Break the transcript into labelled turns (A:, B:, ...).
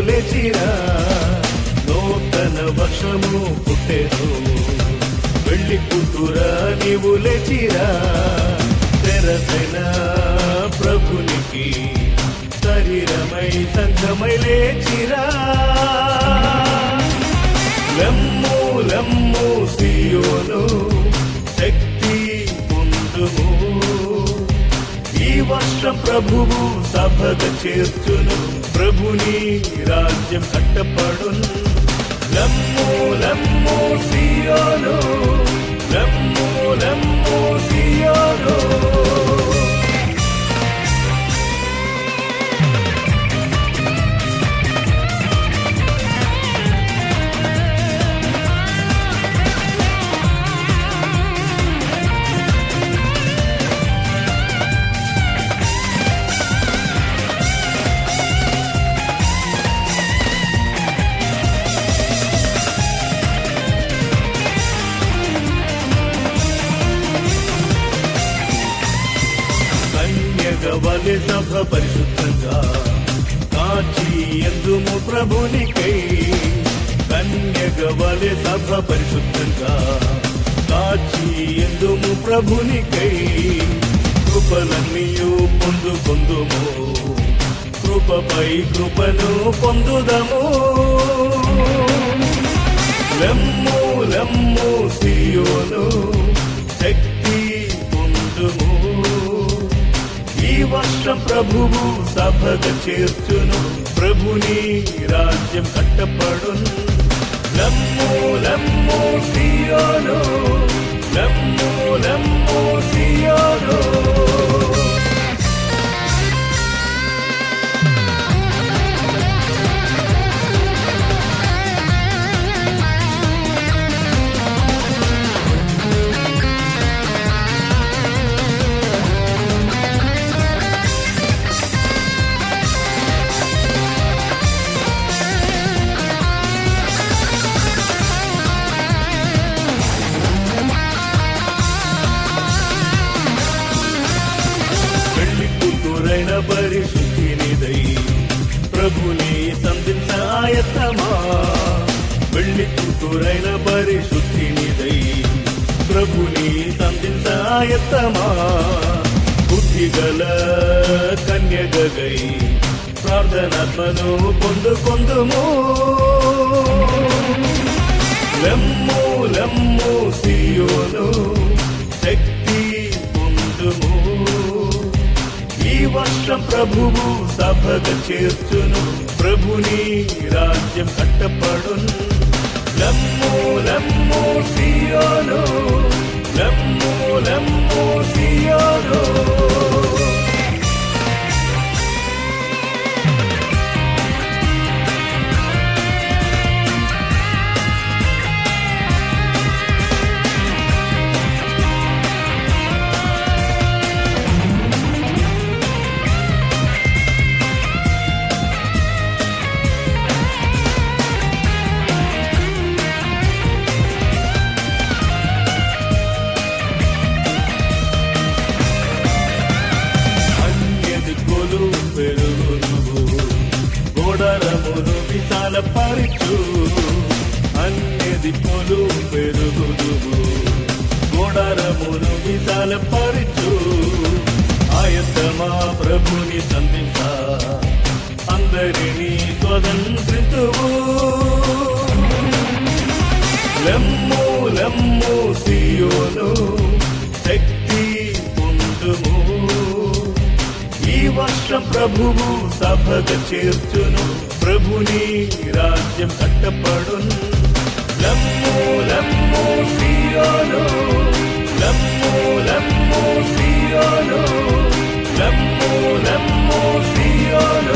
A: లేచిరా నూతన వర్షము పుట్టెను వెళ్ళి కూతురా నీవు లేచిరా తెరసైన ప్రభునికి శరీరమై సంఘమై లేచిరా లెమ్ము లెమ్ము సియోను శక్తి పొందుము ఈ వర్షం ప్రభువు సభగ చేర్చును ప్రభుని రాజ్యం కట్టపడును లెమ్ము లెమ్ము సియోను లెమ్ము లెమ్ము సియోను కన్యగవలి సభ పరిశుద్ధంగా కాచి ఎందుము ప్రభునికై కన్యగవలి సభ పరిశుద్ధంగా కాచి ఎందుము ప్రభునికై కృపలన్నీయు పొందు పొందుము కృపపై కృపను పొందుదము లెమ్ము లెమ్ము సియోను శక్తి పొందుము ఈ వర్షం ప్రభువు సభగ చేర్చును ప్రభుని రాజ్యం కట్టపడును లెమ్ము లెమ్ము సియోను లెమ్ము లెమ్ము సియోను పెళ్లి కూతురైన పరిశుద్ధినిదై ప్రభుని సంధించ ఆయత్తమా పెళ్లి కూతురైన పరిశుద్ధినిదై ప్రభుని సంధించ ఆయత్తమా బుద్ధిగల కన్యగై ప్రార్థనాత్మను పొందుకొందుము లెమ్ము లెమ్ము సియోను శక్తి పొందుము ఈ వర్షం ప్రభువు సభగ చేర్చును ప్రభుని రాజ్యం కట్టపడును లెమ్ము లెమ్ము సియోను లెమ్ము లెమ్ము సియోను అన్యదిక్కులు పెరుగును గోడరమును విశాల పరిచు అన్యదిక్కులు పెరుగును గోడరమును విశాల పరిచు ఆయతమా ప్రభుని సంధించ అందరినీ స్వతంత్రితువు లెమ్ము లెమ్ము సియోను శక్తి పొందుము ఈ వర్షం ప్రభువు సభగ చేర్చును ప్రభుని రాజ్యం కట్టపడును లెమ్ము లెమ్ము సియోను లెమ్ము లెమ్ము సియోను లెమ్ము లెమ్ము సియోను